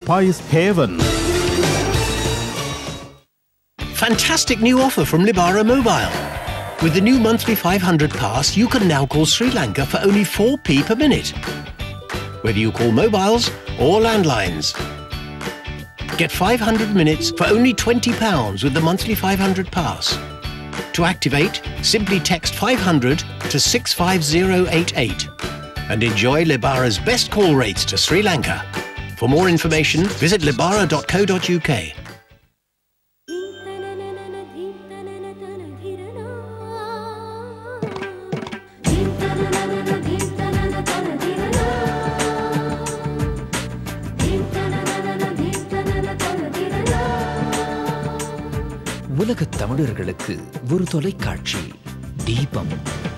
Spice Haven. Fantastic new offer from Libara Mobile. With the new monthly 500 pass, you can now call Sri Lanka for only 4p per minute. Whether you call mobiles or landlines. Get 500 minutes for only £20 with the monthly 500 pass. To activate, simply text 500 to 65088 and enjoy Libara's best call rates to Sri Lanka. For more information, visit libara.co.uk. உலகத் தமிழர்களுக்கு ஒரு தொலைக்காட்சி தீபம்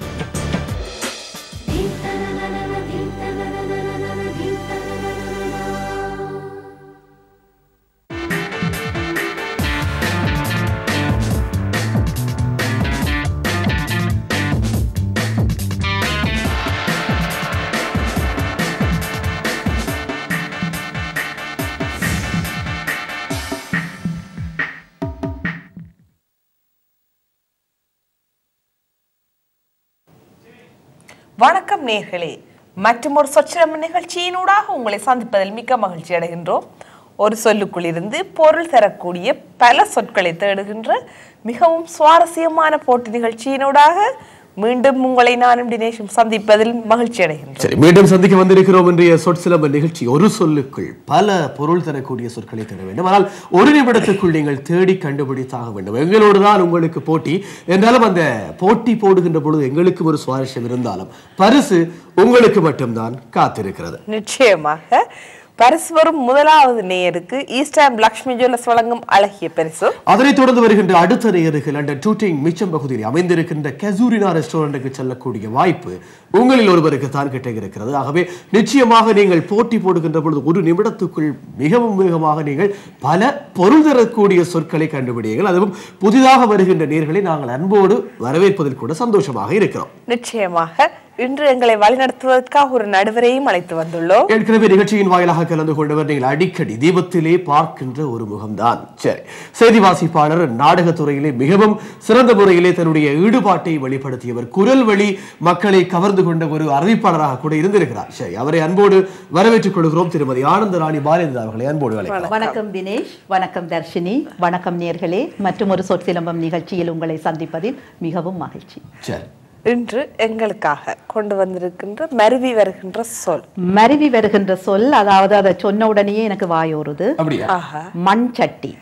வணக்கம் நேர்களே மற்றும் ஒரு சொச்சரம் நிகழ்ச்சியினூடாக உங்களை சந்திப்பதில் மிக்க மகிழ்ச்சி அடைகின்றோம் ஒரு சொல்லுக்குள் இருந்து பொருள் தரக்கூடிய பல சொற்களை தேடுகின்ற மிகவும் சுவாரஸ்யமான போட்டி நிகழ்ச்சியினூடாக மீண்டும் உங்களை நானும் தினேஷும் சந்திப்பதில் மகிழ்ச்சி அடைகின்றோம் சரி மீண்டும் சந்திக்க வந்திருக்கிறோம் இன்றைய சொற்சிலம்ப நிகழ்ச்சி ஒரு சொல்லுக்குள் பல பொருள் தரக்கூடிய சொற்களை தேட வேண்டும் ஆனால் ஒரு நிமிடத்துக்குள் நீங்கள் தேடி கண்டுபிடித்தாக வேண்டும் எங்களோடு தான் உங்களுக்கு போட்டி என்றாலும் அந்த போட்டி போடுகின்ற பொழுது எங்களுக்கும் ஒரு சுவாரஸ்யம் இருந்தாலும் பரிசு உங்களுக்கு மட்டும்தான் காத்திருக்கிறது நிச்சயமாக பரிசு வரும் முதலாவது நேயருக்கு ஈஸ்டாம் லக்ஷ்மி ஜுவல்லர்ஸ் வழங்கும் அழகிய பரிசு அதனைத் தொடர்ந்து வருகின்ற அடுத்த நேயர்கள் அந்த டூட்டிங் மிச்சம் பகுதியில் அமைந்திருக்கின்ற கசூரினா ரெஸ்டாரண்ட்டுக்கு செல்லக்கூடிய வாய்ப்பு உங்களில் ஒருவருக்கு தான் கிட்ட இருக்கிறது ஆகவே நிச்சயமாக நீங்கள் போட்டி போடுகின்ற பொழுது ஒரு நிமிடத்துக்குள் மிகவும் வேகமாக நீங்கள் பல பொருள் தரக்கூடிய சொற்களை கண்டுபிடியுங்கள் அதுவும் புதிதாக வருகின்ற நேர்களை நாங்கள் அன்போடு வரவேற்பதில் கூட சந்தோஷமாக இருக்கிறோம் நிச்சயமாக இன்று எங்களை வழிநடத்துவதற்காக ஒரு நடுவரையும் அழைத்து வந்துள்ளோம் ஏற்கனவே நிகழ்ச்சியின் வாயிலாக கலந்து கொண்டவர் நீங்கள் அடிக்கடி தீபத்திலே பார்க்கின்ற ஒரு முகம்தான் சரி செய்தி வாசிப்பாளர் நாடகத்துறையிலே மிகவும் சிறந்த முறையிலே தன்னுடைய ஈடுபாட்டை வெளிப்படுத்தியவர் குரல் வழி மக்களை கவர்ந்து கொண்ட ஒரு அறிவிப்பாளராக கூட இருந்திருக்கிறார் சரி அவரை அன்போடு வரவேற்றுக் கொள்கிறோம் திருமதி ஆனந்த ராணி பாலேந்திரா அவர்களை அன்போடு அழைக்கிறோம் வணக்கம் தினேஷ் வணக்கம் தர்ஷினி வணக்கம் நேர்களே மற்றும் ஒரு சொற்சிலம்பம் நிகழ்ச்சியில் உங்களை சந்திப்பதில் மிகவும் மகிழ்ச்சி சரி இன்று எங்களுக்காக கொண்டு வந்திருக்கின்ற மருவி வருகின்ற சொல் மருவி வருகின்ற சொல் அதாவது அதை சொன்ன உடனேயே எனக்கு வாயோருது அப்படியா ஆஹா மண் சட்டி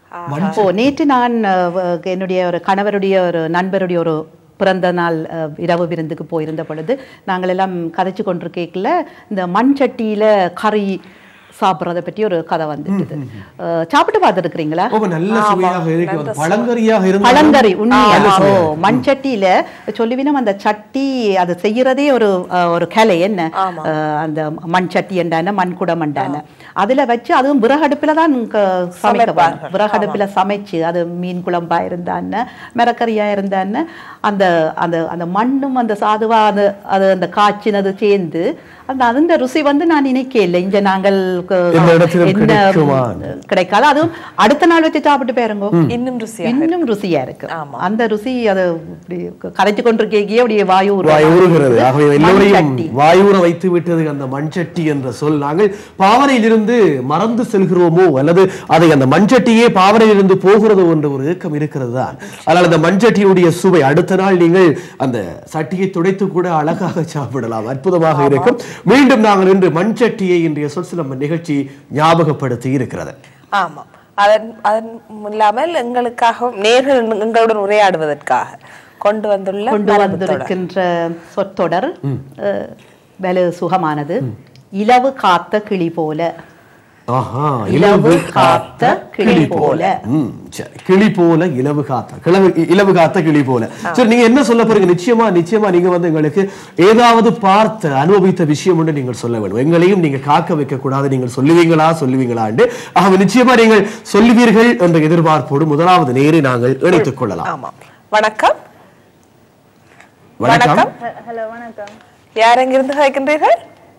ஓ நேற்று நான் அஹ், வ- என்னுடைய ஒரு கணவருடைய ஒரு நண்பருடைய ஒரு பிறந்த நாள் அஹ், இரவு விருந்துக்கு போயிருந்த பொழுது நாங்கள் எல்லாம் கதைச்சு கொண்டிருக்கேக்கல இந்த மண் சட்டியில கறி சாப்பிட்றத பற்றி ஒரு கதை வந்துட்டுது அஹ், சாப்பிட்டு பார்த்துருக்கிறீங்களா ரொம்ப நல்ல சுவையாக இருக்கிறது பழங்கறியாக இருந்தாலும் பழங்கறி உண்மையா நல்ல ஓ சுவையாக இருக்கும். மண் சட்டியில சொல்லுவினம் அந்த சட்டி அது செய்யறதே ஒரு அஹ், ஒரு கலை என்ன அஹ், அந்த மண் சட்டி என்றான மண் குடம் என்றான அதுல வச்சு அதுவும் விறகடுப்புல தான் க- சமைக்க விறகடுப்புல சமைச்சு அது மீன் குழம்பா இருந்தான்னு மிரக்கறியா இருந்தான்னு அந்த அந்த அந்த மண்ணும் அந்த சாதுவா அது அது அந்த காய்ச்சினது சேர்ந்து அந்த அந்த ருசி வந்து நான் நினைக்கல இங்க நாங்கள் க- இந்த இடத்திலும் என்ன கிடைக்குமா? கிடைக்காது அதுவும் அடுத்த நாள் வச்சு சாப்பிட்டு பாருங்க இன்னும் ருசியாக இன்னும் ருசியா இருக்கு ஆமா. அந்த ருசி அது இப்படி கரைச்சு கொண்டிருக்கே அப்படியே வாயு ஊறுற வாய் மாதிரி ஊறுகிறது இருக்குது. ஆகவே மண் எல்லோரையும் சட்டி. வாயூற வைத்து விட்டது அந்த மண்சட்டி என்ற சொல் நாங்கள் பாவனையிலிருந்து மறந்து செல்கிறோமோ அல்லது அதை அந்த மண்சட்டியே பாவனையிலிருந்து போகிறதோ என்ற ஒரு ஏக்கம் இருக்கிறது தான் ஆனால் அந்த மண்சட்டியுடைய சுவை அடுத்த நாள் நீங்கள் அந்த சட்டியை துடைத்து கூட அழகாக சாப்பிடலாம் அற்புதமாக இருக்கும் மீண்டும் நாங்கள் இன்று மண்சட்டியை இன்றைய சொற்சிலம்ப நிகழ்ச்சி ஞாபகப்படுத்தி இருக்கிறது ஆமாம் அதன் அதன் இல்லாமல் எங்களுக்காக நேர்கள் எங்களுடன் உரையாடுவதற்காக கொண்டு வந்துள்ள கொண்டு மரபுத் தொடர். வந்திருக்கின்ற சொற்றொடர் அஹ், வலு சுகமானது இலவு காத்த கிளி போல ஆஹா இலவு காத்த கிளி போல ம், சரி. கிளி போல இலவு காத்த கிளவு இலவு காத்த கிளி போல சரி நீங்க என்ன சொல்ல போறீங்க நிச்சயமா நிச்சயமா நீங்க வந்து எங்களுக்கு ஏதாவது பார்த்த அனுபவித்த விஷயம் ஒன்று நீங்கள் சொல்ல வேண்டும் எங்களையும் நீங்க காக்க வைக்க கூடாது நீங்கள் சொல்லுவீங்களா சொல்லுவீங்களாண்டு ஆக நிச்சயமா நீங்கள் சொல்லுவீர்கள் என்ற எதிர்பார்ப்போடு முதலாவது நேரை நாங்கள் இணைத்துக் கொள்ளலாம் ஆமாம் வணக்கம் வணக்கம் ஹலோ வணக்கம் யார் எங்கிருந்து கேட்கின்றீர்கள்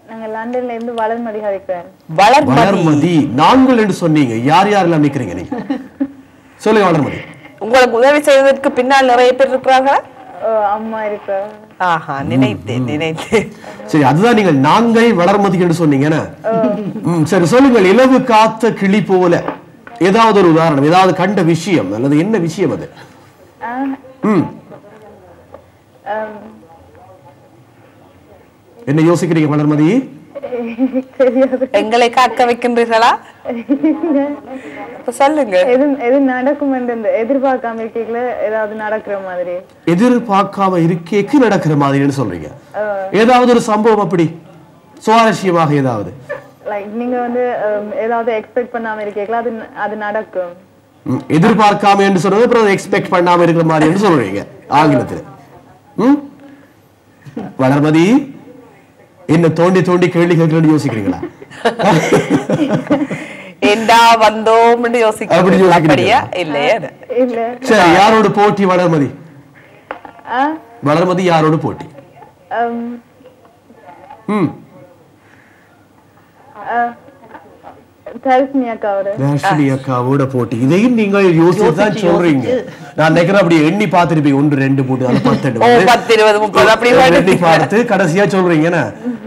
நாங்க லண்டன்ல இருந்து வளர்மதி கதைக்கிறேன் வளர்மதி வளர்மதி நான்கள் என்று சொன்னீங்க யார் யாரெல்லாம் நிக்கிறீங்க நீங்க சொல்லுங்க வளர்மதி உங்களுக்கு உதவி செய்வதற்கு பின்னால் நிறைய பேர் இருக்கிறாங்களா ஓ, அம்மா இருக்கிற ஆஹா நினைத்தேன் நினைத்தேன் சரி அதுதான் நீங்கள் நாங்கள் வளர்மதி என்று சொன்னீங்கன்னா ம், சரி சொல்லுங்கள் இலவு காத்த கிளி போல ஏதாவது ஒரு உதாரணம் ஏதாவது கண்ட விஷயம் அல்லது என்ன விஷயம் அது ம் என்ன யோசிக்கிறீங்க வளர்மதி எங்களை காக்க வைக்கின்றீர்களா அப்ப சொல்லுங்க எது எது நடக்கும் என்று இந்த எதிர்பார்க்காம இருக்கீங்கள ஏதாவது நடக்கிற மாதிரி எதிர்பார்க்காம இருக்கேக்கு நடக்கிற மாதிரின்னு சொல்றீங்க ஏதாவது ஒரு சம்பவம் அப்படி சுவாரஸ்யமாக ஏதாவது லைக் நீங்க வந்து um, ஏதாவது எக்ஸ்பெக்ட் பண்ணாம இருக்கீங்களா அது அது நடக்கும் ம், எதிர்பார்க்காம என்று சொன்னது அப்புறம் எக்ஸ்பெக்ட் பண்ணாம இருக்கிற மாதிரி சொல்றீங்க ஆங்கிலத்துல ம் வளர்மதி என்ன தோண்டி தோண்டி கேள்வி கேட்கணும்னு யோசிக்கிறீங்களா ஏண்டா வந்தோம்னு அப்படி யோசிக்கிறீங்க யோசிக்கிறீங்க. அப்படியா இல்லையா இல்ல சரி யாரோட போட்டி வளர்மதி ஆ வளர்மதி யாரோட போட்டி um, ம் தரிசனி அக்காவோட தர்ஷினி அக்காவோட போட்டி இதையும் நீங்கள் யோசிச்சு தான் யோசிச்சு, சொல்றீங்க நான் நினைக்கிறேன் அப்படி எண்ணி பார்த்துருப்பீங்க ஒன்று ரெண்டு மூணு நாலு பத்து ரெண்டு ஓ வந்து பத்து இருபது முப்பது அப்படி எண்ணி எடுத்தீங்க. பார்த்து கடைசியா சொல்றீங்கன்னு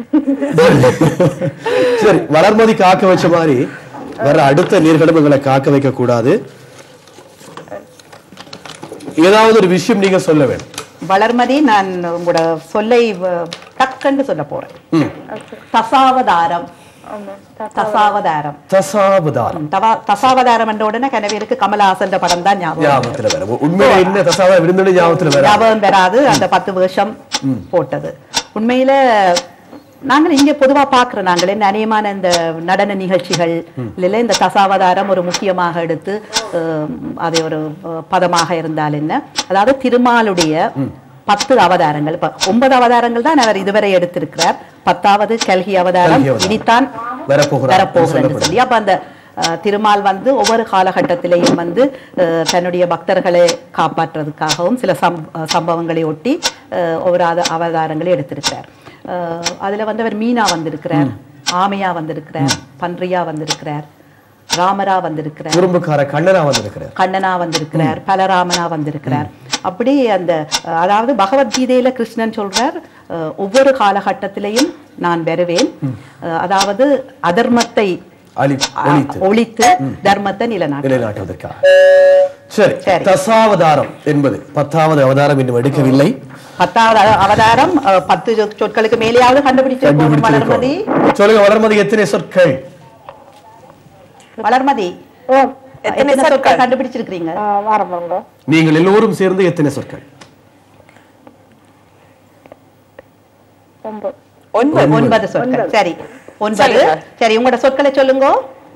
சரி வளர்மதி காக்க வச்ச மாதிரி வர அடுத்த நீர்களும் எங்களை காக்க வைக்க கூடாது ஏதாவது ஒரு விஷயம் நீங்க சொல்ல வேணும் வளர்மதி நான் உங்களோட சொல்லை வ- டக்குன்னு சொல்ல போறேன் ம். தசாவதாரம் ஆமா தசாவதாரம் தசாவதாரம் ம், தவா- தசாவதாரம் என்ற உடனே கனவேருக்கு கமலஹாசன் படம் தான் ஞாபகம் ஞாபகத்துல வேற உண்மையில என்ன தசாவதாரம் விருந்தோட ஞாபகத்துல வேற ஞாபகம் வராது அந்த பத்து வருஷம் போட்டது உண்மையில நாங்கள் இங்க பொதுவா பார்க்கிறோம் நாங்கள் என்ன அநேகமான இந்த நடன நிகழ்ச்சிகள் இல்ல இந்த தசாவதாரம் ஒரு முக்கியமாக எடுத்து அஹ், அது ஒரு அஹ், பதமாக இருந்தால் என்ன அதாவது திருமாலுடைய பத்து அவதாரங்கள் இப்ப ஒன்பது அவதாரங்கள் தான் அவர் இதுவரை எடுத்திருக்கிறார் பத்தாவது கல்கி அவதாரம் கல்கி அவதாரம். இனித்தான் வரப்போகிறார் வரப்போகிறது சொல்லப்படுது. சொல்லி அப்ப அந்த அஹ், திருமால் வந்து ஒவ்வொரு காலகட்டத்திலேயும் வந்து அஹ், தன்னுடைய பக்தர்களை காப்பாற்றுறதுக்காகவும் சில சம் அஹ், சம்பவங்களை ஒட்டி அஹ், ஒவ்வொரு அவ- அவதாரங்களை எடுத்திருக்கிறார் அஹ், அதுல வந்து அவர் மீனா வந்திருக்கிறார் ஆமையா வந்திருக்கிறார் பன்றியா வந்திருக்கிறார் ராமரா வந்திருக்கிறார் குறும்புக்கார கண்ணனா வந்திருக்கிறார் கண்ணனா வந்திருக்கிறார் பலராமனா வந்திருக்கிறார் அப்படி அந்த அஹ், அதாவது பகவத்கீதையில கிருஷ்ணன் சொல்றார் அஹ், ஒவ்வொரு காலகட்டத்திலையும் நான் வருவேன் அஹ், அதாவது அதர்மத்தை அழி ஒழித்து ஒழித்து தர்மத்தை நிலநாட்டு நிலைநாட்டுவதற்காக சரி சரி. தசாவதாரம் என்பது பத்தாவது அவதாரம் இன்னும் எடுக்கவில்லை பத்தாவது அவ- அவதாரம் அஹ், பத்து சொ- சொற்களுக்கு மேலேயாவது கண்டுபிடிச்சு வளர்மதி சொல்லுங்க வளர்மதி எத்தனை சொற்கள் வளர்மதி ஓ எத்தனை எத்தனை சொற்கள் சொற்கள்? கண்டுபிடிச்சிருக்கிறீங்க வரவங்க நீங்கள் எல்லோரும் சேர்ந்து எத்தனை சொற்கள் ஒன்பது ஒன்பது ஒன்பது சொற்கள் சரி ஒன்பது சொல்லுங்க. சரி உங்களோட சொற்களை சொல்லுங்க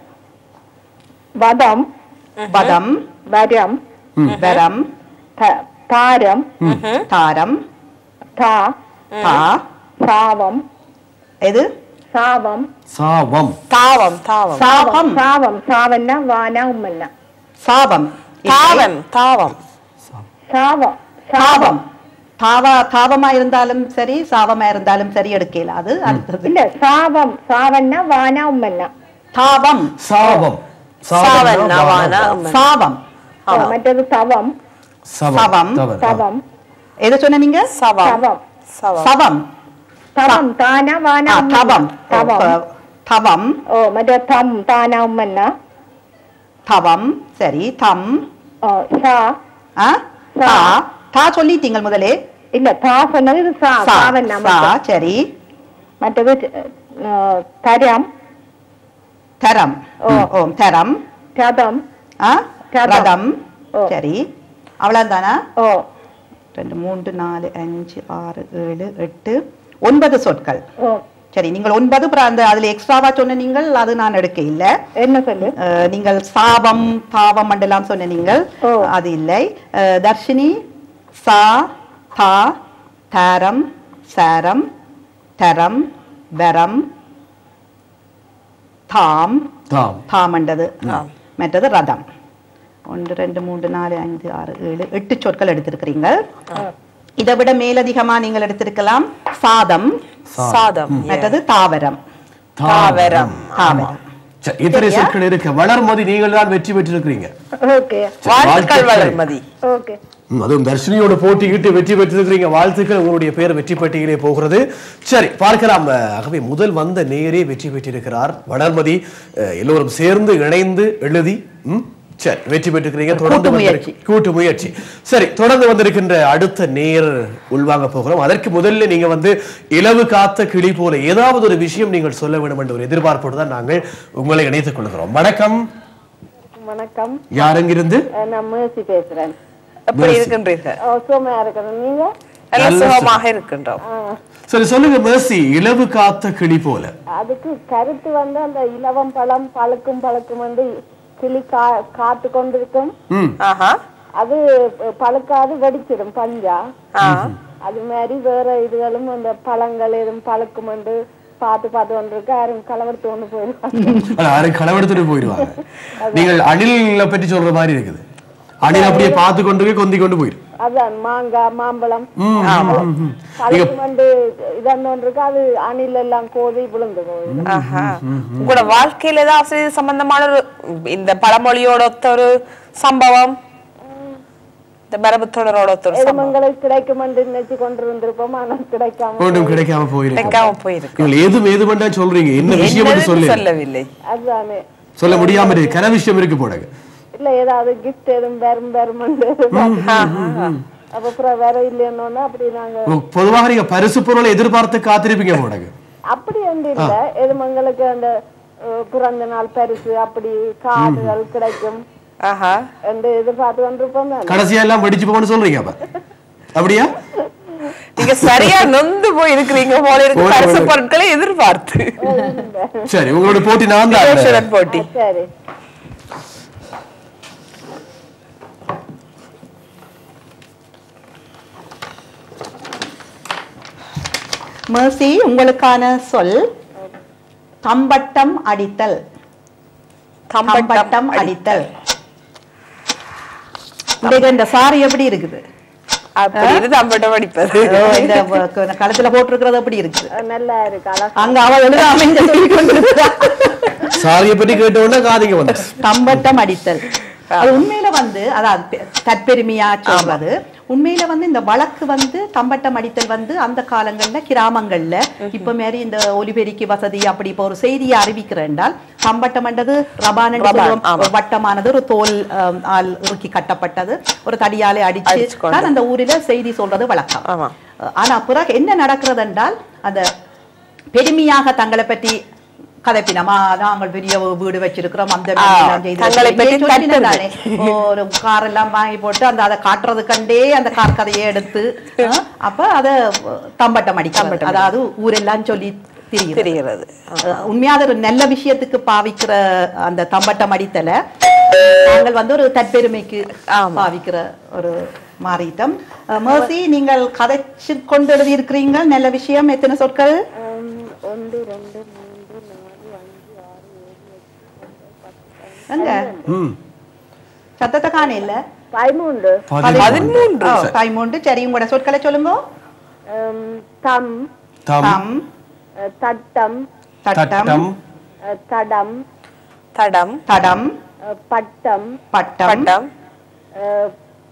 வதம் வதம் வரம் வரம் த- தாரம் தாரம் தா தா சாவம் எது சாவம் சாவம் தாவம் தாவம் சாபம் சாவம் சாவன்னா வானா உம்மன்னா சாபம் தாவம் தாவம் சாவம் தாவம் தாவா தாவமா இருந்தாலும் சரி சாவமா இருந்தாலும் சரி எடுக்கல அது அடுத்தது இல்ல சாவம் சாவன்னா வானா உம்மன்னா தாவம் சாவம் சாவன் நவானா சாவம் மற்றது தவம் சவம் சவம். தவறு. தவம் எது சொன்ன நீங்க சவம் தவம் சவம் சவம் தவம் தானா வானா ஆ, உம்மன்னா. தவம் தவம் அஹ், தவம் ஓ மற்ற தம் தானா உம்மன்னா தவம் சரி தம் ஓ சா ஆ? தா தா சொல்லிட்டீங்க முதலே இல்ல தா சொன்னது இது சா சா சாவன்னா சா மட்டும். சரி மற்றது அஹ், தரம் தரம் ஓ. ஓம் தரம் ரதம் ஆ? ரதம். ரதம் ஓ. சரி அவ்வளவுதானா ஓ ரெண்டு மூன்று நாலு அஞ்சு ஆறு ஏழு எட்டு ஒன்பது சொற்கள் ஓ சரி நீங்கள் ஒன்பது அப்புறம் அந்த அதுல எக்ஸ்ட்ராவா சொன்ன நீங்கள் அது நான் எடுக்க இல்ல என்ன சொல்லு அஹ், நீங்கள் சாபம் பாவம் மண்டலாம் சொன்ன நீங்கள் ஓ. அது இல்லை அஹ், தர்ஷினி சா தா தாரம் சாரம் தரம் வரம் தாம் தாம் தாமண்டது மற்றது ரதம் ஒன்று ரெண்டு மூன்று நாலு அஞ்சு ஆறு ஏழு எட்டு சொற்கள் எடுத்திருக்கிறீங்க இதை விட மேலதிகமா நீங்கள் எடுத்திருக்கலாம் சாதம் சாதம் மற்றது தாவரம் தாவரம் தாவரம் சரி, இத்தனை சொற்கள் இருக்கு வளர்மதி நீங்கள் தான் வெற்றி பெற்றிருக்கிறீங்க ஓகே வாழ்த்துக்கள் வாழ்த்துக்கள். வளர்மதி ஓகே ம், அதுவும் தர்ஷினியோட போட்டியிட்டு வெற்றி பெற்றிருக்கிறீங்க வாழ்த்துக்கள் உங்களுடைய பேர் வெற்றி பட்டியலே போகிறது சரி பார்க்கலாம் அஹ், ஆகவே முதல் வந்த நேரே வெற்றி பெற்றிருக்கிறார் வளர்மதி அஹ், எல்லோரும் சேர்ந்து இணைந்து எழுதி ம், சரி வெற்றி பெற்றிருக்கிறீங்க தொடர்ந்து கூட்டு வந்திருக்க- முயற்சி. கூட்டு முயற்சி சரி தொடர்ந்து வந்திருக்கின்ற அடுத்த நேர் உள்வாங்க போகிறோம் அதற்கு முதல்ல நீங்க வந்து இலவு காத்த கிளி போல ஏதாவது ஒரு விஷயம் நீங்கள் சொல்ல வேண்டும் என்ற ஒரு எதிர்பார்ப்போடு தான் நாங்கள் உங்களை இணைத்துக் கொள்கிறோம் வணக்கம் வணக்கம் யாரெங்கிருந்து அஹ் நான் மேர்சி பேசுறேன் எப்படி இருக்கின்றீர்கள் ஓ, சோமையா இருக்கிறேன் நீங்க நல்ல நல்ல சுகமாக இருக்கின்றோம் சரி சொல்லுங்க மேர்சி இலவு காத்த கிளி போல அதுக்கு கருத்து வந்து அந்த இலவம் பழம் பழுக்கும் பழுக்கும் வந்து கிளி கா காத்து கொண்டிருக்கும் ம் ஆஹா அது பழுக்காது வெடிச்சிடும் பஞ்சா ஆ. அது மாதிரி வேற இதுகளும் அந்த பழங்கள் எதுவும் பழுக்கும் என்று பார்த்து பார்த்து கொண்டிருக்கு யாரும் கலவரத்து கொண்டு போயிடுவாங்க ஆனா, யாரும் களவெடுத்துட்டு போயிடுவாங்க நீங்கள் அணில பற்றி சொல்ற மாதிரி இருக்குது அணில் அப்படியே பார்த்து கொண்டு போய் கொந்தி கொண்டு போயிடும் அதான் மாங்காய் மாம்பழம் ம், ம், ம், ம். பழுக்கும் வந்து இதன்னு இருக்கு அது அணில் எல்லாம் கோதி விழுந்து போயிடும் ஆஹா. உங்களோட வாழ்க்கையில ஏதாவது ஆசிரியர் சம்பந்தமான ஒரு இந்த பழமொழியோட ஒத்த ஒரு சம்பவம் இந்த மரபு தொடரோட ஒத்த ஒரு சம்பவம் எதுமங்களுக்கு கிடைக்கும் என்று நினைச்சு கொண்டிருந்திருப்போம் ஆனால் கிடைக்காம ஒன்றும் கிடைக்காம போயிருக்கு கிடைக்காம போயிருக்கு நீங்கள் எது ஏது பண்ணா சொல்றீங்க என்ன விஷயம் மட்டும் என்னதுன்னு சொல்லு சொல்லவில்லை அதுதானே சொல்ல முடியாம இருக்கு கன விஷயம் இருக்கு போடுங்க இல்ல ஏதாவது கிஃப்ட் எதுவும் பெரும் பெருமண்டு அப்ப அப்புறம் வேற இல்லைன்னொன்னு அப்படி நாங்க பொதுவாக நீங்க பரிசு பொருளை எதிர்பார்த்து காத்திருப்பீங்க போடுங்க அப்படி வந்து இல்ல எதுமங்களுக்கு அந்த அஹ், பிறந்த நாள் பரிசு அப்படி கார்டுகள் கிடைக்கும் ஆஹா என்று எதிர்பார்த்து கொண்டிருப்போம் தானே. கடைசியா எல்லாம் வெடிச்சு போகணும்னு சொல்றீங்க அப்ப அப்படியா நீங்க சரியா நொந்து போய் இருக்கிறீங்க போல இருக்கு போய் பரிசு போய். பொருட்களை எதிர்பார்த்து சரி உங்களோட போட்டி நான் தான் ஈஸ்வரன் போட்டி சரி மேர்சி உங்களுக்கான சொல் தம்பட்டம் அடித்தல் தம்பட்டம் அடித்தல் இன்றைக்கு இந்த சாரி எப்படி இருக்குது அப்படி இருந்து தம்பட்டம் அடிப்பது ஓ, இந்த வ- க- களத்துல போட்டிருக்கிறது எப்படி இருக்குது அஹ், நல்லா இருக்கு அழகா அங்க அவ எழுதாம இங்க சொல்லி கொண்டிருக்கிறா. சாரியை பற்றி கேட்ட உடனே காதிங்க வந்து தம்பட்டம் அடித்தல் அது உண்மையில வந்து அதாவது பெ- தற்பெருமையா சொல்றது உண்மையில வந்து இந்த வழக்கு வந்து தம்பட்டம் அடித்தல் வந்து அந்த காலங்கள்ல கிராமங்கள்ல இப்ப மாதிரி இந்த ஒலிபெருக்கி வசதி அப்படி இப்ப ஒரு செய்தியை அறிவிக்கிற என்றால் தம்பட்டம் என்றது ரபான் ரபான், ஆமா. வட்டமானது ஒரு தோல் ஆம், ஆல் இறுக்கி கட்டப்பட்டது ஒரு தடியாலே அடிச்சு அடிச்சுக்கொண்டு. தான் அந்த ஊரில செய்தி சொல்றது வழக்கம் ஆமா. ஆனா பிறகு என்ன நடக்கிறது என்றால் அந்த பெருமையாக தங்களை பற்றி கதைப்பினமா நாங்கள் பெரிய வீடு வச்சிருக்கிறோம் அந்த ஆ, வேலையெல்லாம் செய்து தங்களை வச்சிருக்கோம். பற்றி இங்கே சொல்லினேன் தற்பெருமை. தானே, ஒரு கார் எல்லாம் வாங்கி போட்டு அந்த அதை காட்டுறது கண்டே அந்த கார் கதையை எடுத்து ஆ, அப்ப அத தம்பட்டம் அடிக்கிறது அதாவது ஊரெல்லாம் சொல்லி தெரியுது தெரிகிறது அஹ் உண்மையா அது ஒரு நல்ல விஷயத்துக்கு பாவிக்கிற அந்த தம்பட்டம் அடித்தல நாங்கள் வந்து ஒரு தற்பெருமைக்கு பாவிக்கிற ஒரு மாறிட்டோம் மேர்சி நீங்கள் கதைச்சு கொண்டு எழுதி இருக்கிறீங்க நல்ல விஷயம் எத்தனை சொற்கள் உம், ஒன்று ரெண்டு மூன்று நாலு அஞ்சு ஆறு ஏழு எட்டு எங்க ம் சத்தத்தை காண இல்ல பதிமூன்று பதிமூன்று ஓ, பதிமூன்று சரி உங்களோட சொற்களை சொல்லுங்க உம், தம் தம் தம் அஹ், தட்டம் தட்டம் தட்டம் அஹ், தடம் தடம் தடம் அஹ், பட்டம் பட்டம் பட்டம் அஹ்,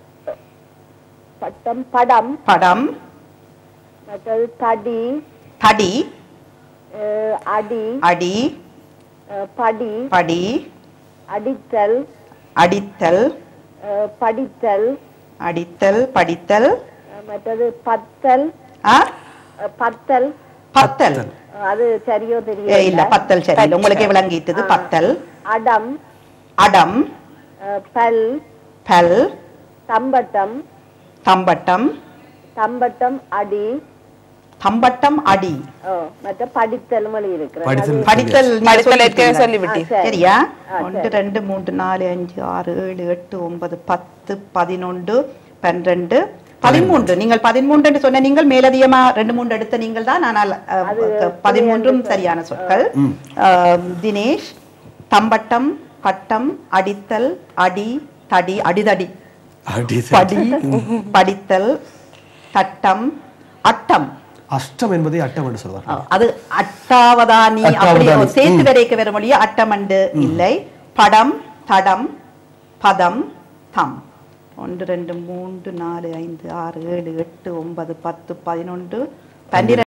பட்டம் படம் படம் மற்றது தடி தடி அஹ், அடி அடி அஹ், படி படி அடித்தல் அடித்தல் அஹ், படித்தல் அடித்தல் படித்தல் அஹ், மற்றது பத்தல் ஆ அஹ், பத்தல் பத்தல் அஹ், அது சரியோ ஏ, இல்ல தெரியல பத்தல் சரி இல்ல உங்களுக்கு விளங்கிட்டது பத்தல் அடம் அடம் அஹ், பல் பல் தம்பட்டம் தம்பட்டம் தம்பட்டம் அடி தம்பட்டம் அடி ஓ மற்ற படித்தல் மொழி இருக்கிறது படித்தல் படித்தல் நீங்க படித்தல் ஏற்கனவே சொல்லிட்டீங்க. சொல்லிவிட்டீர் சரி. சரியா ஆ, ஒன்று ரெண்டு மூன்று நாலு அஞ்சு ஆறு ஏழு எட்டு ஒன்பது பத்து பதினொன்று பன்னிரண்டு பதிமூன்று நீங்கள் பதிமூன்று என்று சொன்ன நீங்கள் மேலதிகமா ரெண்டு மூன்று எடுத்த நீங்கள் தான் ஆனால் அஹ், பதிமூன்றும் சரியான சொற்கள் அஹ், தினேஷ் தம்பட்டம் பட்டம் அடித்தல் அடி தடி அடிதடி அடி படி படித்தல் தட்டம் அட்டம் அஷ்டம் என்பதை அட்டம் என்று சொல்வார்கள் ஆ, அது அட்டாவதானி அப்படி அட்டாவதானி, ஒரு சேர்த்து வரைக்க வர மொழிய அட்டமண்டு இல்லை படம் தடம் பதம் தம் ஒன்று ரெண்டு மூன்று நாலு ஐந்து ஆறு ஏழு எட்டு ஒன்பது பத்து பதினொன்று பன்னிரண்டு